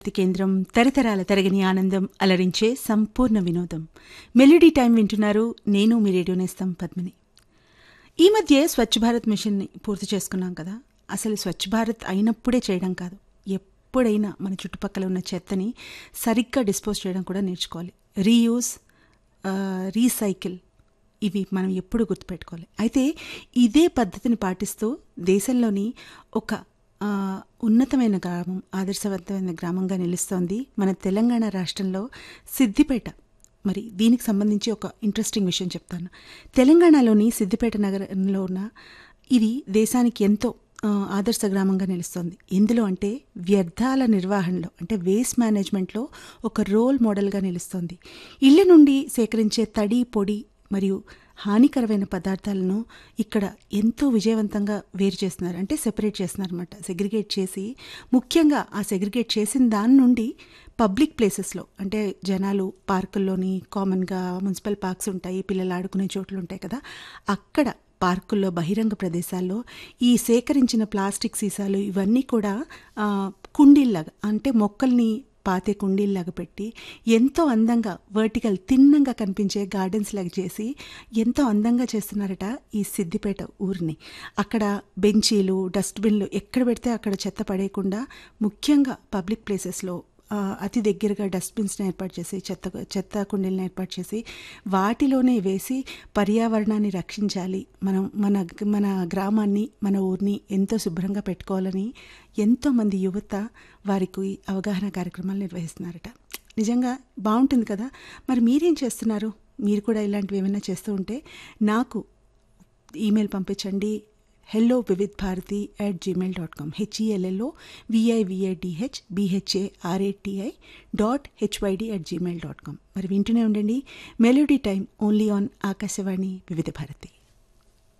శక్తి కేంద్రం తరతరాల తరగని ఆనందం అలరించే సంపూర్ణ వినోదం మెలోడీ టైం వింటున్నారు నేను మీ రేడియో నేస్తం పద్మిని ఈ మధ్య స్వచ్ఛ భారత్ మిషన్ని పూర్తి చేసుకున్నాం కదా అసలు స్వచ్ఛ భారత్ అయినప్పుడే చేయడం కాదు ఎప్పుడైనా మన చుట్టుపక్కల ఉన్న చెత్తని సరిగ్గా డిస్పోజ్ చేయడం కూడా నేర్చుకోవాలి రీయూజ్ రీసైకిల్ ఇవి మనం ఎప్పుడు గుర్తుపెట్టుకోవాలి అయితే ఇదే పద్ధతిని పాటిస్తూ దేశంలోని ఒక ఆ, ఉన్నతమైన గ్రామం ఆదర్శవంతమైన గ్రామంగా నిలుస్తోంది మన తెలంగాణ రాష్ట్రంలో సిద్దిపేట మరి దీనికి సంబంధించి ఒక ఇంట్రెస్టింగ్ విషయం చెప్తాను తెలంగాణలోని సిద్దిపేట నగరంలో ఉన్న ఇది దేశానికి ఎంతో ఆ, ఆదర్శ గ్రామంగా నిలుస్తోంది ఎందులో అంటే వ్యర్థాల నిర్వహణలో అంటే వేస్ట్ మేనేజ్మెంట్లో ఒక రోల్ మోడల్గా నిలుస్తోంది ఇళ్ళ నుండి సేకరించే తడి పొడి మరియు హానికరమైన పదార్థాలను ఇక్కడ ఎంతో విజయవంతంగా వేరు చేస్తున్నారు అంటే సెపరేట్ చేస్తున్నారు అనమాట సెగ్రిగేట్ చేసి ముఖ్యంగా ఆ సెగ్రిగేట్ చేసిన దాని నుండి పబ్లిక్ ప్లేసెస్లో అంటే జనాలు పార్కుల్లోని కామన్గా మున్సిపల్ పార్క్స్ ఉంటాయి పిల్లలు ఆడుకునే చోట్లు ఉంటాయి కదా అక్కడ పార్కుల్లో బహిరంగ ప్రదేశాల్లో ఈ సేకరించిన ప్లాస్టిక్ సీసాలు ఇవన్నీ కూడా ఆ, కుండీల్లాగా అంటే మొక్కల్ని పాతే కుండీల్లాగా పెట్టి ఎంతో అందంగా వర్టికల్ తిన్నంగా కనిపించే గార్డెన్స్ లాగా చేసి ఎంతో అందంగా చేస్తున్నారట ఈ సిద్దిపేట ఊరిని అక్కడ బెంచీలు డస్ట్బిన్లు ఎక్కడ పెడితే అక్కడ చెత్త పడేయకుండా ముఖ్యంగా పబ్లిక్ ప్లేసెస్లో ఆ, అతి దగ్గరగా డస్ట్బిన్స్ని ఏర్పాటు చేసి చెత్త చెత్త కుండీలను ఏర్పాటు చేసి వాటిలోనే వేసి పర్యావరణాన్ని రక్షించాలి మనం మన మన గ్రామాన్ని మన ఊరిని ఎంతో శుభ్రంగా పెట్టుకోవాలని ఎంతోమంది యువత వారికి అవగాహన కార్యక్రమాలు నిర్వహిస్తున్నారట నిజంగా బాగుంటుంది కదా మరి మీరేం చేస్తున్నారు మీరు కూడా ఇలాంటివి ఏమైనా చేస్తూ ఉంటే నాకు ఈమెయిల్ పంపించండి hello Vividh Bharati at Gmail dot com H E L L O V I V I D H B H A R A T I dot H Y D at Gmail dot com మరి వింటూనే ఉండండి melody time only on Akashvani Vividh Bharati